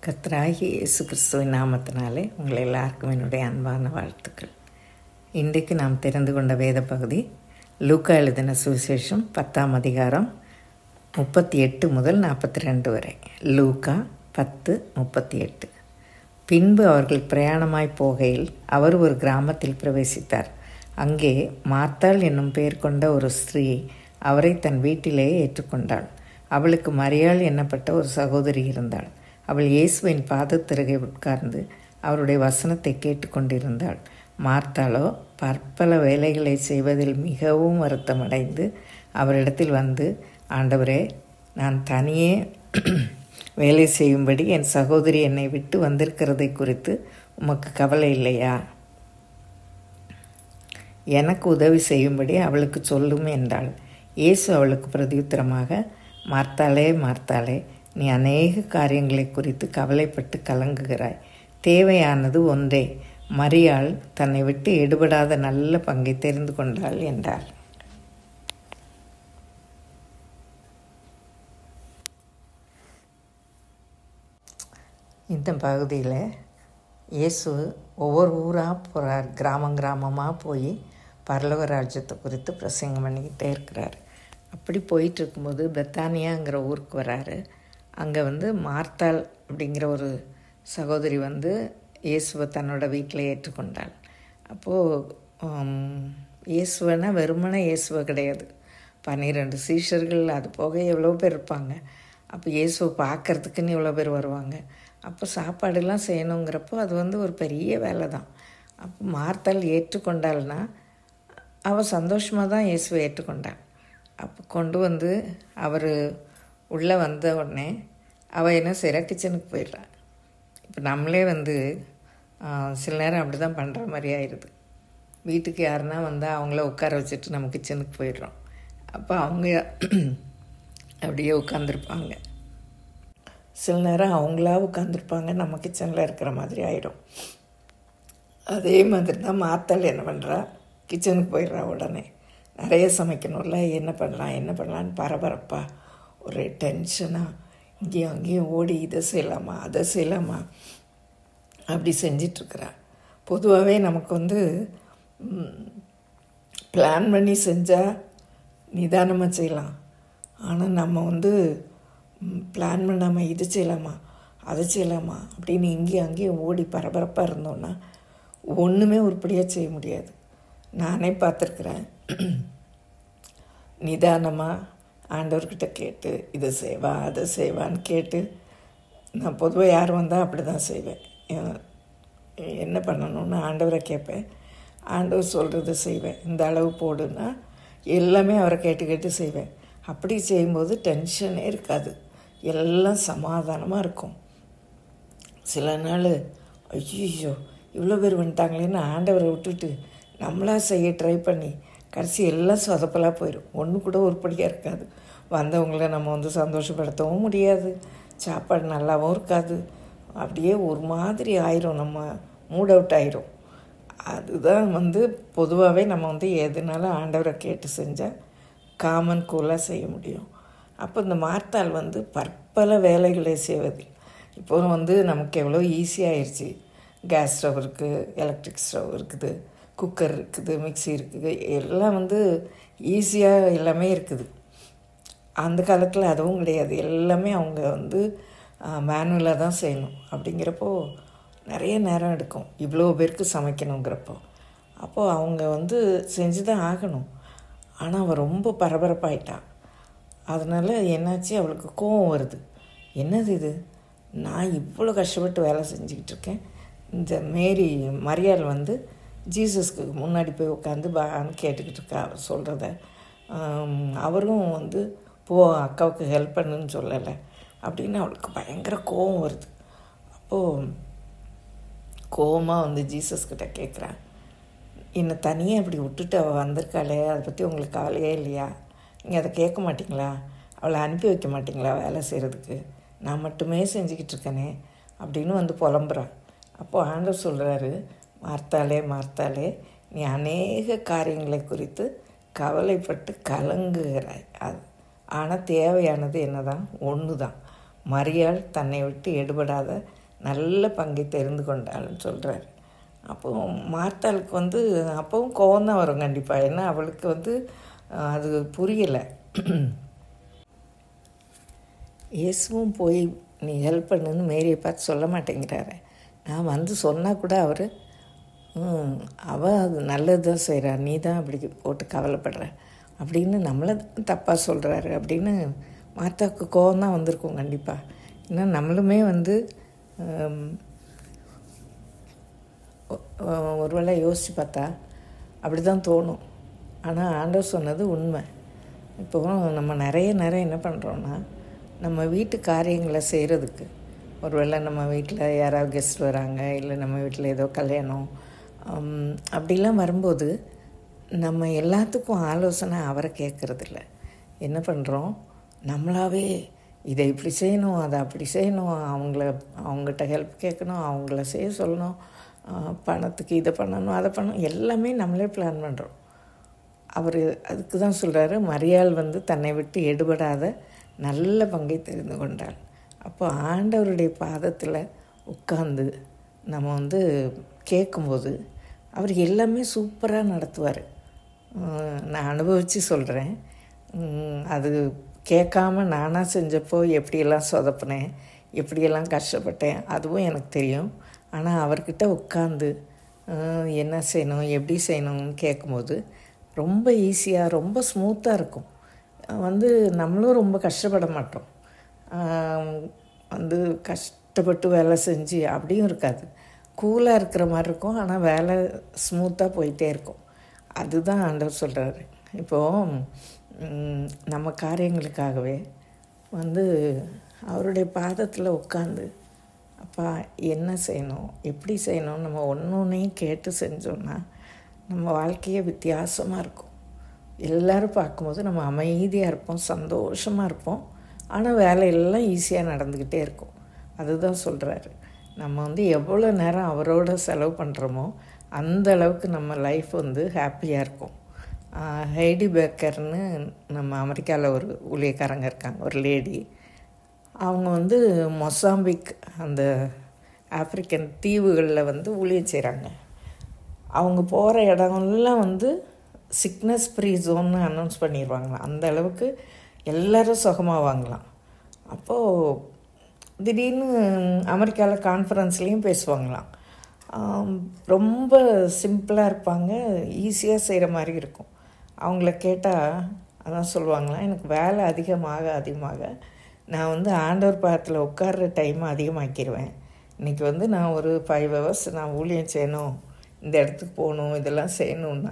கர்த்தராகிய இயேசு கிறிஸ்துவின் நாமத்தினாலே உங்கள் எல்லாருக்கும் என்னுடைய அன்பான வாழ்த்துக்கள் இன்றைக்கு நாம் தெரிந்து கொண்ட வேத பகுதி லூக்கா எழுதின சுவிசேஷம் பத்தாம் அதிகாரம் முப்பத்தி எட்டு முதல் நாற்பத்தி ரெண்டு வரை லூக்கா பத்து முப்பத்தி எட்டு பின்பு அவர்கள் பிரயாணமாய் போகையில் அவர் ஒரு கிராமத்தில் பிரவேசித்தார் அங்கே மார்த்தாள் என்னும் பெயர் கொண்ட ஒரு ஸ்திரீ அவரை தன் வீட்டிலே ஏற்றுக்கொண்டாள் அவளுக்கு மரியாள் என்னப்பட்ட ஒரு சகோதரி இருந்தாள் அவள் இயேசுவின் பாதத்திருகை உட்கார்ந்து அவருடைய வசனத்தை கேட்டுக்கொண்டிருந்தாள் மார்த்தாளோ பற்பல வேலைகளை செய்வதில் மிகவும் வருத்தமடைந்து அவரிடத்தில் வந்து ஆண்டவரே நான் தனியே வேலை செய்யும்படி என் சகோதரி என்னை விட்டு வந்திருக்கிறதை குறித்து உமக்கு கவலை இல்லையா எனக்கு உதவி செய்யும்படி அவளுக்கு சொல்லும் என்றாள் இயேசு அவளுக்கு பிரதியுத்தரமாக மார்த்தாளே மார்த்தாளே நீ அநேக காரியங்களை குறித்து கவலைப்பட்டு கலங்குகிறாய் தேவையானது ஒன்றே மரியாள் தன்னை விட்டு எடுபடாத நல்ல பங்கை தெரிந்து கொண்டாள் என்றார் இந்த பகுதியில் இயேசு ஒவ்வொரு ஊராக போகிறார் கிராமம் கிராமமாக போய் பரலோக ராஜ்யத்தை குறித்து பிரசங்கம் பண்ணிக்கிட்டே இருக்கிறார் அப்படி போயிட்டு இருக்கும்போது பெத்தானியாங்கிற ஊருக்கு வராரு அங்கே வந்து மார்த்தாள் அப்படிங்கிற ஒரு சகோதரி வந்து இயேசுவை தன்னோட வீட்டில் ஏற்றுக்கொண்டாள் அப்போது இயேசுவனா வெறுமனே இயேசுவை கிடையாது பன்னிரெண்டு சீஷர்கள் அது போக எவ்வளோ பேர் இருப்பாங்க அப்போ இயேசுவை பார்க்குறதுக்குன்னு இவ்வளோ பேர் வருவாங்க அப்போ சாப்பாடெல்லாம் செய்யணுங்கிறப்போ அது வந்து ஒரு பெரிய வேலை தான் அப்போ மார்த்தாள் ஏற்றுக்கொண்டாள்னா அவள் சந்தோஷமாக தான் இயேசுவை ஏற்றுக்கொண்டாள் அப்போ கொண்டு வந்து அவர் உள்ளே வந்த உடனே அவள் என்ன செய்கிறா கிச்சனுக்கு போயிடுறா இப்போ நம்மளே வந்து சில நேரம் அப்படி தான் பண்ணுற மாதிரி ஆயிடுது வீட்டுக்கு யாருன்னா வந்தால் அவங்கள உட்கார வச்சுட்டு நம்ம கிச்சனுக்கு போயிடுறோம் அப்போ அவங்க அப்படியே உட்காந்துருப்பாங்க சில நேரம் அவங்களா உட்காந்துருப்பாங்க நம்ம கிச்சனில் இருக்கிற மாதிரி ஆகிடும் அதே மாதிரி தான் மாத்தாள் என்ன பண்ணுறா கிச்சனுக்கு போயிடுறா உடனே நிறைய சமைக்கணும்ல என்ன பண்ணலாம் என்ன பண்ணலான்னு பரபரப்பா ஒரு டென்ஷனாக இங்கேயும் அங்கேயும் ஓடி இதை செய்யலாமா அதை செய்யலாமா அப்படி செஞ்சிட்ருக்குறா பொதுவாகவே நமக்கு வந்து பிளான் பண்ணி செஞ்சால் நிதானமாக செய்யலாம் ஆனால் நம்ம வந்து பிளான் பண்ணாமல் இது செய்யலாமா அதை செய்யலாமா அப்படின்னு இங்கேயும் அங்கேயும் ஓடி பரபரப்பாக இருந்தோன்னா ஒன்றுமே உருப்படியாக செய்ய முடியாது நானே பார்த்துருக்குறேன் நிதானமாக ஆண்டவர்கிட்ட கேட்டு இதை செய்வா அதை செய்வான்னு கேட்டு நான் பொதுவாக யார் வந்தால் அப்படி தான் செய்வேன் என்ன பண்ணணும்னு ஆண்டவரை கேட்பேன் ஆண்டவர் சொல்கிறத செய்வேன் இந்த அளவு போடுன்னா எல்லாமே அவரை கேட்டு கேட்டு செய்வேன் அப்படி செய்யும்போது டென்ஷனே இருக்காது எல்லாம் சமாதானமாக இருக்கும் சில நாள் ஐயோ இவ்வளோ பேர் வந்துட்டாங்களேன்னு ஆண்டவரை விட்டுட்டு நம்மளாக செய்ய ட்ரை பண்ணி கடைசி எல்லாம் சொதப்பலாக போயிடும் ஒன்று கூட உருப்படியாக இருக்காது வந்தவங்கள நம்ம வந்து சந்தோஷப்படுத்தவும் முடியாது சாப்பாடு நல்லாவும் இருக்காது அப்படியே ஒரு மாதிரி ஆயிரும் நம்ம மூட் அவுட் ஆயிரும் அதுதான் வந்து பொதுவாகவே நம்ம வந்து எதுனாலும் ஆண்டவரை கேட்டு செஞ்சால் காமன் கூலாக செய்ய முடியும் அப்போ இந்த மார்த்தாள் வந்து பற்பல வேலைகளை செய்வதில் இப்போ வந்து நமக்கு எவ்வளோ ஈஸியாகிடுச்சு கேஸ் ஸ்டவ் இருக்குது எலக்ட்ரிக் ஸ்டவ் இருக்குது குக்கர் இருக்குது மிக்சி இருக்குது எல்லாம் வந்து ஈஸியாக எல்லாமே இருக்குது அந்த காலத்தில் அதுவும் கிடையாது எல்லாமே அவங்க வந்து மேனுவலாக தான் செய்யணும் அப்படிங்கிறப்போ நிறைய நேரம் எடுக்கும் இவ்வளோ பேருக்கு சமைக்கணுங்கிறப்போ அப்போது அவங்க வந்து செஞ்சு தான் ஆகணும் ஆனால் அவள் ரொம்ப பரபரப்பாயிட்டான் அதனால் என்னாச்சு அவளுக்கு கோவம் வருது என்னது இது நான் இவ்வளோ கஷ்டப்பட்டு வேலை செஞ்சுக்கிட்டு இருக்கேன் இந்த மேரி மரியாள் வந்து ஜீசஸ்க்கு முன்னாடி போய் உட்காந்து பான்னு கேட்டுக்கிட்டு இருக்கா அவர் சொல்கிறத அவரும் வந்து போ அக்காவுக்கு ஹெல்ப் பண்ணுன்னு சொல்லலை அப்படின்னு அவளுக்கு பயங்கர கோவம் வருது அப்போது கோவமாக வந்து ஜீசஸ்கிட்ட கேட்குறான் என்னை தனியாக அப்படி விட்டுட்டு அவள் வந்திருக்காளே அதை பற்றி உங்களுக்கு கவலையே இல்லையா நீங்கள் அதை கேட்க மாட்டிங்களா அவளை அனுப்பி வைக்க மாட்டிங்களா வேலை செய்கிறதுக்கு நான் மட்டுமே செஞ்சுக்கிட்டு இருக்கேனே அப்படின்னு வந்து புலம்புறான் அப்போது ஆண்டவர் சொல்கிறாரு மார்த்தாலே மார்த்தாலே நீ அநேக காரியங்களை குறித்து கவலைப்பட்டு கலங்குகிறாய் அது ஆனால் தேவையானது என்ன தான் ஒன்று தான் மரியாள் தன்னை விட்டு எடுபடாத நல்ல பங்கை தெரிந்து கொண்டாள்னு சொல்கிறார் அப்போ மார்த்தாளுக்கு வந்து அப்போவும் கோவம் தான் வரும் கண்டிப்பாக ஏன்னா அவளுக்கு வந்து அஹ், அது புரியலை இயேசுவும் போய் நீ ஹெல்ப் பண்ணுன்னு மேரியை பார்த்து சொல்ல மாட்டேங்கிறாரு நான் வந்து சொன்னால் கூட அவர் அவள் அது நல்லது தான் செய்கிறா நீ தான் அப்படி போட்டு கவலைப்படுற அப்படின்னு நம்மளை தப்பாக சொல்கிறாரு அப்படின்னு மாத்தாவுக்கு கோவம் தான் வந்திருக்கும் கண்டிப்பாக ஏன்னா நம்மளுமே வந்து ஹம், ஒ- ஒ- ஒருவேளை யோசித்து பார்த்தா அப்படி தான் தோணும் ஆனால் ஆண்டவர் சொன்னது உண்மை இப்போ நம்ம நிறைய நிறைய என்ன பண்ணுறோன்னா நம்ம வீட்டு காரியங்களை செய்கிறதுக்கு ஒருவேளை நம்ம வீட்டில் யாராவது கெஸ்ட் வராங்க இல்லை நம்ம வீட்டில் ஏதோ கல்யாணம் ஹம், அப்படிலாம் வரும்போது நம்ம எல்லாத்துக்கும் ஆலோசனை அவரை கேட்குறதில்ல என்ன பண்ணுறோம் நம்மளாவே இதை இப்படி செய்யணும் அதை அப்படி செய்யணும் அவங்கள அவங்ககிட்ட ஹெல்ப் கேட்கணும் அவங்கள செய்ய சொல்லணும் ஆஹ் பணத்துக்கு இதை பண்ணணும் அதை பண்ணணும் எல்லாமே நம்மளே பிளான் பண்ணுறோம் அவர் அதுக்கு தான் சொல்கிறாரு மரியாள் வந்து தன்னை விட்டு எடுபடாத நல்ல பங்கை தெரிந்து கொண்டாள் அப்போ ஆண்டவருடைய பாதத்தில் உட்காந்து நம்ம வந்து கேட்கும்போது அவர் எல்லாமே சூப்பராக நடத்துவார் நான் அனுபவித்து சொல்கிறேன் அது கேட்காம நானாக செஞ்சப்போ எப்படியெல்லாம் சொதப்பினேன் எப்படியெல்லாம் கஷ்டப்பட்டேன் அதுவும் எனக்கு தெரியும் ஆனால் அவர்கிட்ட உட்காந்து அஹ், என்ன செய்யணும் எப்படி செய்யணும்னு கேட்கும்போது ரொம்ப ஈஸியாக ரொம்ப ஸ்மூத்தாக இருக்கும் அஹ் வந்து நம்மளும் ரொம்ப கஷ்டப்பட மாட்டோம் ஆம், வந்து கஷ்டப்பட்டு வேலை செஞ்சு அப்படியும் இருக்காது கூலாக இருக்கிற மாதிரி இருக்கும் ஆனால் வேலை ஸ்மூத்தாக போயிட்டே இருக்கும் அதுதான் ஆண்டவர் சொல்கிறாரு இப்போது ம், நம்ம காரியங்களுக்காகவே வந்து அவருடைய பாதத்தில் உட்காந்து அப்பா என்ன செய்யணும் எப்படி செய்யணும் நம்ம ஒன்று ஒன்றையும் கேட்டு செஞ்சோன்னா நம்ம வாழ்க்கையே வித்தியாசமாக இருக்கும் எல்லாரும் பார்க்கும்போது நம்ம அமைதியாக இருப்போம் சந்தோஷமாக இருப்போம் ஆனால் வேலையெல்லாம் ஈஸியாக நடந்துக்கிட்டே இருக்கும் அதுதான் சொல்கிறாரு நம்ம வந்து எவ்வளோ நேரம் அவரோட செலவு பண்ணுறோமோ அந்த அளவுக்கு நம்ம லைஃப் வந்து ஹாப்பியாக இருக்கும் ஆஹ் ஹைடி பேக்கர்னு நம்ம அமெரிக்காவில் ஒரு ஊழியக்காரங்க இருக்காங்க ஒரு லேடி அவங்க வந்து மொசாம்பிக் அந்த ஆப்பிரிக்கன் தீவுகளில் வந்து ஊழியம் செய்கிறாங்க அவங்க போகிற இடமெல்லாம் வந்து சிக்னஸ் ஃப்ரீ ஜோன்னு அனௌன்ஸ் பண்ணிடுவாங்களாம் அந்த அளவுக்கு எல்லாரும் சுகமாவாங்களாம் அப்போது திடீர்னு அமெரிக்காவில் கான்ஃபரன்ஸ்லேயும் பேசுவாங்களாம் ஆம், ரொம்ப சிம்பிளாக இருப்பாங்க ஈஸியாக செய்கிற மாதிரி இருக்கும் அவங்கள கேட்டால் அதான் சொல்லுவாங்களாம் எனக்கு வேலை அதிகமாக அதிகமாக நான் வந்து ஆண்டவர் பாதத்தில் உட்கார்ற டைமை அதிகமாக்கிடுவேன் இன்றைக்கி வந்து நான் ஒரு ஃபைவ் ஹவர்ஸ் நான் ஊழியம் செய்யணும் இந்த இடத்துக்கு போகணும் இதெல்லாம் செய்யணுன்னா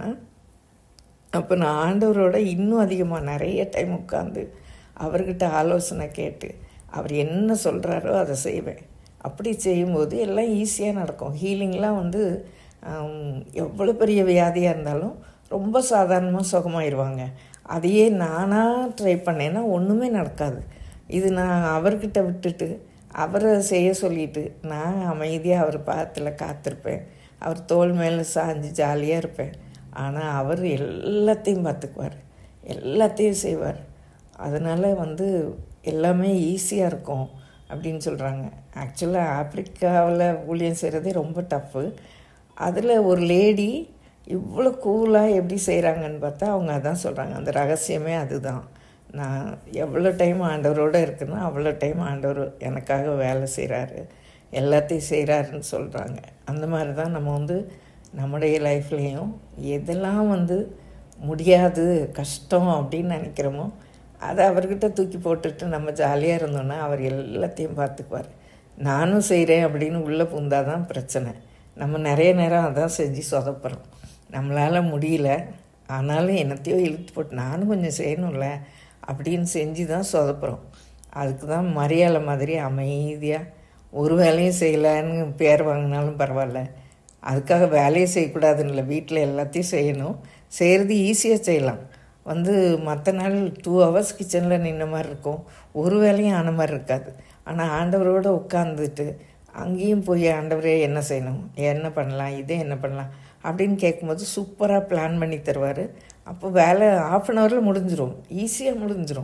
அப்போ நான் ஆண்டவரோட இன்னும் அதிகமாக நிறைய டைம் உட்காந்து அவர்கிட்ட ஆலோசனை கேட்டு அவர் என்ன சொல்கிறாரோ அதை செய்வேன் அப்படி செய்யும்போது எல்லாம் ஈஸியாக நடக்கும் ஹீலிங்லாம் வந்து ஆம், எவ்வளோ பெரிய வியாதியாக இருந்தாலும் ரொம்ப சாதாரணமாக சுகமாயிருவாங்க அதையே நானாக ட்ரை பண்ணேன்னா ஒன்றுமே நடக்காது இது நான் அவர்கிட்ட விட்டுட்டு அவரை செய்ய சொல்லிட்டு நான் அமைதியாக அவர் பாதத்தில் காத்திருப்பேன் அவர் தோள் மேலே சாஞ்சு ஜாலியாக இருப்பேன் ஆனால் அவர் எல்லாத்தையும் பார்த்துக்குவார் எல்லாத்தையும் செய்வார் அதனால் வந்து எல்லாமே ஈஸியாக இருக்கும் அப்படின்னு சொல்கிறாங்க ஆக்சுவலாக ஆப்பிரிக்காவில் ஊழியம் செய்கிறதே ரொம்ப டஃப்பு அதில் ஒரு லேடி இவ்வளோ கூலாக எப்படி செய்கிறாங்கன்னு பார்த்தா அவங்க அதான் சொல்கிறாங்க அந்த ரகசியமே அதுதான் நான் எவ்வளோ டைம் ஆண்டவரோடு இருக்குன்னா அவ்வளோ டைம் ஆண்டவர் எனக்காக வேலை செய்கிறாரு எல்லாத்தையும் செய்கிறாருன்னு சொல்கிறாங்க அந்த மாதிரி தான் நம்ம வந்து நம்முடைய லைஃப்லேயும் எதெல்லாம் வந்து முடியாது கஷ்டம் அப்படின்னு நினைக்கிறோமோ அதை அவர்கிட்ட தூக்கி போட்டுட்டு நம்ம ஜாலியாக இருந்தோன்னா அவர் எல்லாத்தையும் பார்த்துக்குவார் நானும் செய்கிறேன் அப்படின்னு உள்ளே பூந்தாதான் தான் பிரச்சனை நம்ம நிறைய நேரம் அதான் செஞ்சு சொதப்புறோம் நம்மளால் முடியல ஆனாலும் என்னத்தையோ இழுத்து போட்டு நானும் கொஞ்சம் செய்யணும்ல அப்படின்னு செஞ்சு தான் சொதப்புறோம் அதுக்கு தான் மரியாதை மாதிரி அமைதியாக ஒரு வேலையும் செய்யலைன்னு பேர் வாங்கினாலும் பரவாயில்ல அதுக்காக வேலையை செய்யக்கூடாதுன்னு இல்லை வீட்டில் எல்லாத்தையும் செய்யணும் செய்கிறது ஈஸியாக செய்யலாம் வந்து மற்ற நாள் டூ ஹவர்ஸ் கிச்சனில் நின்ன மாதிரி இருக்கும் ஒரு வேலையும் ஆன மாதிரி இருக்காது ஆனால் ஆண்டவரோடு உட்காந்துட்டு அங்கேயும் போய் ஆண்டவரே என்ன செய்யணும் என்ன பண்ணலாம் இதே என்ன பண்ணலாம் அப்படின்னு கேட்கும்போது சூப்பராக பிளான் பண்ணி தருவார் அப்போ வேலை ஆஃப் அன் ஹவரில் முடிஞ்சிடும் ஈஸியாக முடிஞ்சிடும்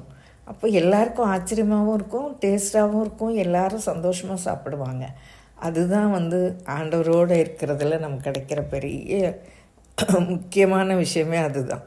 அப்போ எல்லாருக்கும் ஆச்சரியமாகவும் இருக்கும் டேஸ்டாகவும் இருக்கும் எல்லாரும் சந்தோஷமாக சாப்பிடுவாங்க அதுதான் வந்து ஆண்டவரோடு இருக்கிறதுல நமக்கு கிடைக்கிற பெரிய முக்கியமான விஷயமே அதுதான்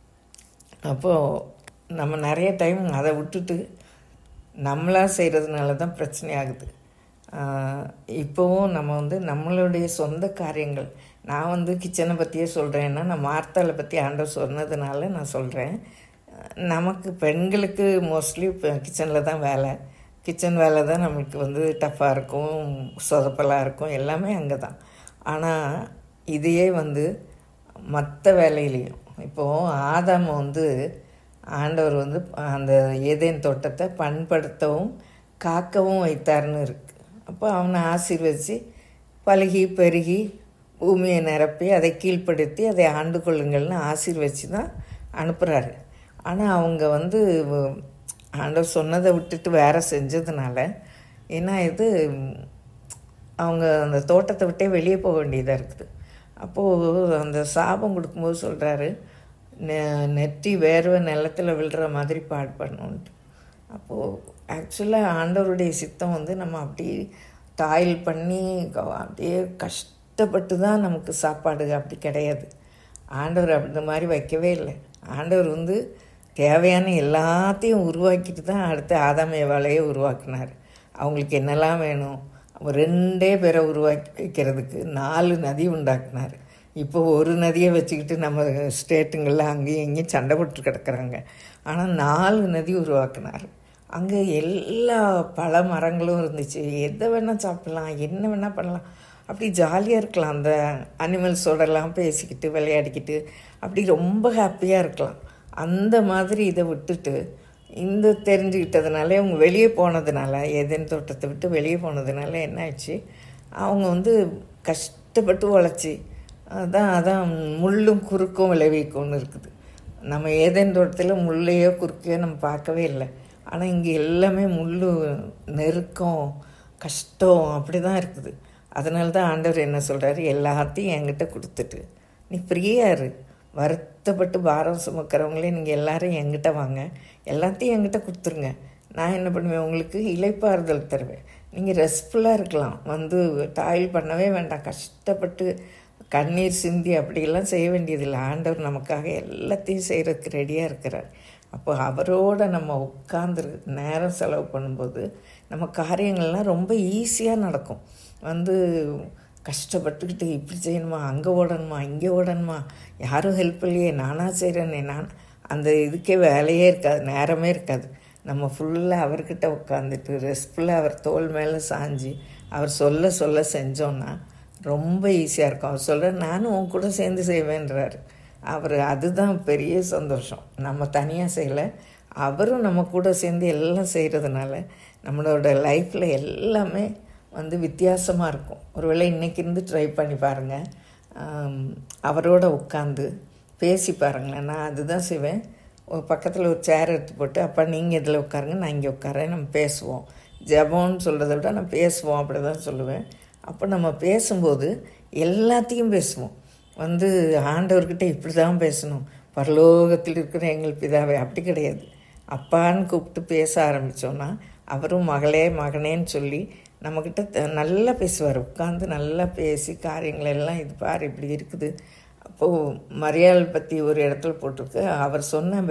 அப்போது நம்ம நிறைய டைம் அதை விட்டுட்டு நம்மளா செய்கிறதுனால தான் பிரச்சனை ஆகுது ஆஹ் இப்போவும் நம்ம வந்து நம்மளுடைய சொந்த காரியங்கள் நான் வந்து கிச்சனை பற்றியே சொல்கிறேன்னா நான் மார்த்தாளை பற்றி ஆண்டவர் சொன்னதுனால நான் சொல்கிறேன் நமக்கு பெண்களுக்கு மோஸ்ட்லி இப்போ கிச்சனில் தான் வேலை கிச்சன் வேலை தான் நம்மளுக்கு வந்து டஃப்பாக இருக்கும் சொதப்பலாக இருக்கும் எல்லாமே அங்கே தான் ஆனால் இதையே வந்து மற்ற வேலையிலையும் இப்போது ஆதாம் வந்து ஆண்டவர் வந்து அந்த ஏதேன் தோட்டத்தை பண்படுத்தவும் காக்கவும் வைத்தார்னு இருக்கு அப்போ அவனை ஆசீர்வதித்து பழுகி பெருகி பூமியை நிரப்பி அதை கீழ்ப்படுத்தி அதை ஆண்டு கொள்ளுங்கள்னு ஆசீர்வதிச்சு தான் அனுப்புகிறாரு ஆனால் அவங்க வந்து ஆண்டவர் சொன்னதை விட்டுட்டு வேற செஞ்சதுனால ஏன்னா இது அவங்க அந்த தோட்டத்தை விட்டே வெளியே போக வேண்டியதாக இருக்குது அப்போது அந்த சாபம் கொடுக்கும்போது சொல்கிறாரு நெ நெற்றி வேர்வை நிலத்தில் விழுற மாதிரி பாடு பண்ணணுன்ட்டு அப்போது ஆக்சுவலாக ஆண்டவருடைய சித்தம் வந்து நம்ம அப்படியே டாயில் பண்ணி அப்படியே கஷ்டப்பட்டு தான் நமக்கு சாப்பாடு அப்படி கிடையாது ஆண்டவர் அப்படி மாதிரி வைக்கவே இல்லை ஆண்டவர் வந்து தேவையான எல்லாத்தையும் உருவாக்கிட்டு தான் அடுத்து ஆதாமிய வேலையை உருவாக்குனார் அவங்களுக்கு என்னெல்லாம் வேணும் ரெண்டே பேரை உருவாக்கி வைக்கிறதுக்கு நாலு நதி உண்டாக்குனார் இப்போ ஒரு நதியை வச்சுக்கிட்டு நம்ம ஸ்டேட்டுங்களில் அங்கேயும் இங்கேயும் சண்டை போட்டு கிடக்குறாங்க ஆனால் நாலு நதி உருவாக்குனார் அங்கே எல்லா பழ மரங்களும் இருந்துச்சு எதை வேணால் சாப்பிட்லாம் என்ன வேணால் பண்ணலாம் அப்படி ஜாலியாக இருக்கலாம் அந்த அனிமல்ஸோடலாம் பேசிக்கிட்டு விளையாடிக்கிட்டு அப்படி ரொம்ப ஹாப்பியாக இருக்கலாம் அந்த மாதிரி இதை விட்டுட்டு இந்த தெரிஞ்சுக்கிட்டதுனால அவங்க வெளியே போனதுனால ஏதேன் தோட்டத்தை விட்டு வெளியே போனதுனால என்ன ஆச்சு அவங்க வந்து கஷ்டப்பட்டு உழைச்சி அதான் அதான் முள்ளும் குறுக்கும் விளைவிக்கும்னு இருக்குது நம்ம ஏதேன் தோட்டத்தில் முள்ளையோ குறுக்கையோ நம்ம பார்க்கவே இல்லை ஆனால் இங்கே எல்லாமே முள் நெருக்கம் கஷ்டம் அப்படி தான் இருக்குது அதனால தான் ஆண்டவர் என்ன சொல்கிறாரு எல்லாத்தையும் என்கிட்ட கொடுத்துட்டு நீ ஃப்ரீயாக இரு வருத்தப்பட்டு பாரம் சுமக்கிறவங்களே நீங்கள் எல்லாரும் என்கிட்ட வாங்க எல்லாத்தையும் என்கிட்ட கொடுத்துருங்க நான் என்ன பண்ணுவேன் உங்களுக்கு இலைப்பாறுதல் தருவேன் நீங்கள் ரெஸ்ட்ஃபுல்லாக இருக்கலாம் வந்து டாயில் பண்ணவே வேண்டாம் கஷ்டப்பட்டு கண்ணீர் சிந்தி அப்படியெல்லாம் செய்ய வேண்டியதில்லை ஆண்டவர் நமக்காக எல்லாத்தையும் செய்கிறதுக்கு ரெடியாக இருக்கிறார் அப்போ அவரோட நம்ம உட்காந்து நேரம் செலவு பண்ணும்போது நம்ம காரியங்கள்லாம் ரொம்ப ஈஸியாக நடக்கும் வந்து கஷ்டப்பட்டுக்கிட்டு இப்படி செய்யணுமா அங்கே ஓடணுமா இங்கே ஓடணுமா யாரும் ஹெல்ப் இல்லையே நானாக செய்கிறேனே நான் அந்த இதுக்கே வேலையே இருக்காது நேரமே இருக்காது நம்ம ஃபுல்லாக அவர்கிட்ட உட்காந்துட்டு ரெஸ்ட்ஃபுல்லாக அவர் தோல் மேலே சாஞ்சு அவர் சொல்ல சொல்ல செஞ்சோன்னா ரொம்ப ஈஸியாக இருக்கும் அவர் சொல்கிற நானும் உன் கூட சேர்ந்து செய்வேன்றாரு அவர் அதுதான் பெரிய சந்தோஷம் நம்ம தனியாக செய்யலை அவரும் நம்ம கூட சேர்ந்து எல்லாம் செய்கிறதுனால நம்மளோட லைஃப்பில் எல்லாமே வந்து வித்தியாசமாக இருக்கும் ஒருவேளை இன்றைக்கி இருந்து ட்ரை பண்ணி பாருங்கள் அவரோட உட்காந்து பேசி பாருங்களேன் நான் அதுதான் செய்வேன் பக்கத்தில் ஒரு சேர் எடுத்து போட்டு அப்போ நீங்கள் இதில் உட்காருங்க நான் இங்கே உட்காரேன் நம்ம பேசுவோம் ஜபம்னு சொல்கிறத விட நான் பேசுவோம் அப்படி தான் சொல்லுவேன் அப்போ நம்ம பேசும்போது எல்லாத்தையும் பேசுவோம் வந்து ஆண்டவர்கிட்ட இப்படி தான் பேசணும் பரலோகத்தில் இருக்கிற எங்கள் பிதாவை அப்படி கிடையாது அப்பான்னு கூப்பிட்டு பேச ஆரம்பித்தோன்னா அவரும் மகளே மகனேன்னு சொல்லி நம்மக்கிட்ட நல்லா பேசுவார் உட்காந்து நல்லா பேசி காரியங்கள் எல்லாம் இது பாரு இப்படி இருக்குது அப்போது மரியாள் பற்றி ஒரு இடத்துல போட்டிருக்கு அவர் சொன்ன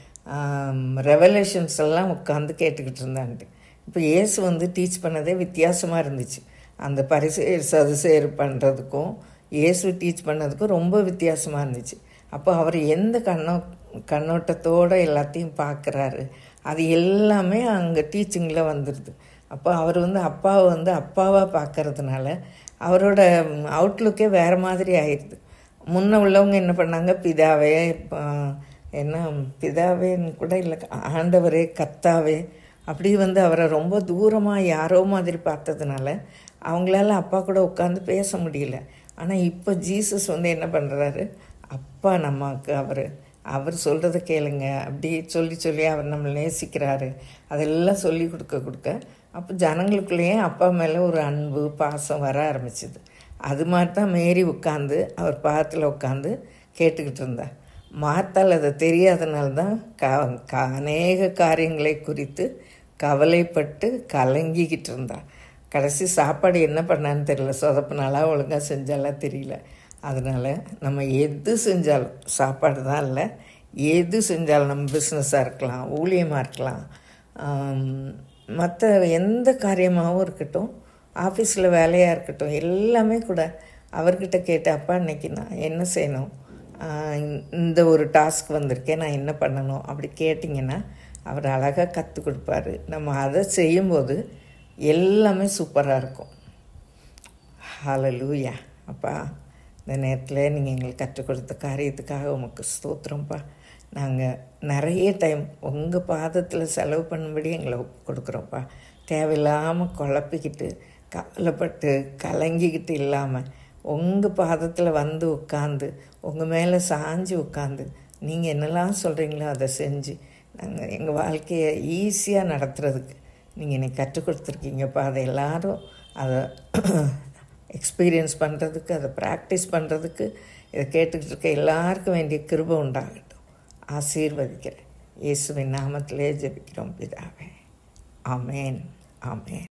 ரெவலேஷன்ஸ் எல்லாம் உட்காந்து கேட்டுக்கிட்டு இருந்தான்ட்டு இப்போ இயேசு வந்து டீச் பண்ணதே வித்தியாசமாக இருந்துச்சு அந்த பரிசு சதுசேர் பண்ணுறதுக்கும் இயேசு டீச் பண்ணதுக்கும் ரொம்ப வித்தியாசமாக இருந்துச்சு அப்போ அவர் எந்த கண்ணோ கண்ணோட்டத்தோடு எல்லாத்தையும் பார்க்குறாரு அது எல்லாமே அங்கே டீச்சிங்கில் வந்துடுது அப்போ அவர் வந்து அப்பாவை வந்து அப்பாவாக பார்க்கறதுனால அவரோட அவுட்லுக்கே வேறு மாதிரி ஆயிடுது முன்ன உள்ளவங்க என்ன பண்ணாங்க பிதாவே என்ன பிதாவேன்னு கூட இல்லை ஆண்டவரே கத்தாவே அப்படி வந்து அவரை ரொம்ப தூரமாக யாரோ மாதிரி பார்த்ததுனால அவங்களால அப்பா கூட உட்காந்து பேச முடியல ஆனால் இப்போ ஜீசஸ் வந்து என்ன பண்ணுறாரு அப்பா நமக்கு அவர் அவர் சொல்கிறத கேளுங்க அப்படி சொல்லி சொல்லி அவர் நம்மளை நேசிக்கிறாரு அதெல்லாம் சொல்லி கொடுக்க கொடுக்க அப்போ ஜனங்களுக்குள்ளேயே அப்பா மேலே ஒரு அன்பு பாசம் வர ஆரம்பிச்சிது அது மாதிரி தான் மேரி உட்காந்து அவர் பாதத்தில் உட்காந்து கேட்டுக்கிட்டு இருந்தா மாத்தால் அதை தெரியாதனால தான் கா கா அநேக காரியங்களை குறித்து கவலைப்பட்டு கலங்கிக்கிட்டு இருந்தா கடைசி சாப்பாடு என்ன பண்ணான்னு தெரியல சொதப்பினாலா ஒழுங்காக செஞ்சாலாம் தெரியல அதனால் நம்ம எது செஞ்சாலும் சாப்பாடு தான் இல்லை எது செஞ்சாலும் நம்ம பிஸ்னஸாக இருக்கலாம் ஊழியமாக இருக்கலாம் மற்ற எந்த காரியமாகவும் இருக்கட்டும் ஆஃபீஸில் வேலையாக இருக்கட்டும் எல்லாமே கூட அவர்கிட்ட கேட்டு அப்பா இன்னைக்கு நான் என்ன செய்யணும் இந்த ஒரு டாஸ்க் வந்திருக்கேன் நான் என்ன பண்ணணும் அப்படி கேட்டிங்கன்னா அவர் அழகாக கற்றுக் கொடுப்பாரு நம்ம அதை செய்யும்போது எல்லாமே சூப்பராக இருக்கும் ஹalleluya அப்பா இந்த நேரத்தில் நீங்கள் எங்களுக்கு கற்றுக் கொடுத்த காரியத்துக்காக உமக்கு ஸ்தோத்திரம்ப்பா நாங்கள் நிறைய டைம் உங்கள் பாதத்தில் செலவு பண்ணும்படி எங்களை கொடுக்குறோம்ப்பா தேவையில்லாமல் குழப்பிக்கிட்டு கவலைப்பட்டு கலங்கிக்கிட்டு இல்லாமல் உங்கள் பாதத்தில் வந்து உட்காந்து உங்கள் மேலே சாஞ்சு உட்காந்து நீங்கள் என்னெல்லாம் சொல்கிறீங்களோ அதை செஞ்சு நாங்கள் எங்கள் வாழ்க்கையை ஈஸியாக நடத்துறதுக்கு நீங்கள் எனக்கு கற்றுக் கொடுத்துருக்கீங்கப்பா அதை எல்லாரும் அதை எக்ஸ்பீரியன்ஸ் பண்ணுறதுக்கு அதை ப்ராக்டிஸ் பண்ணுறதுக்கு இதை கேட்டுக்கிட்டு இருக்க எல்லாருக்கும் வேண்டிய கிருபை உண்டாகட்டும் ஆசீர்வதிக்கிறேன் இயேசுவின் நாமத்திலே ஜெபிக்கிறோம் பிதாவே ஆமேன் ஆமேன்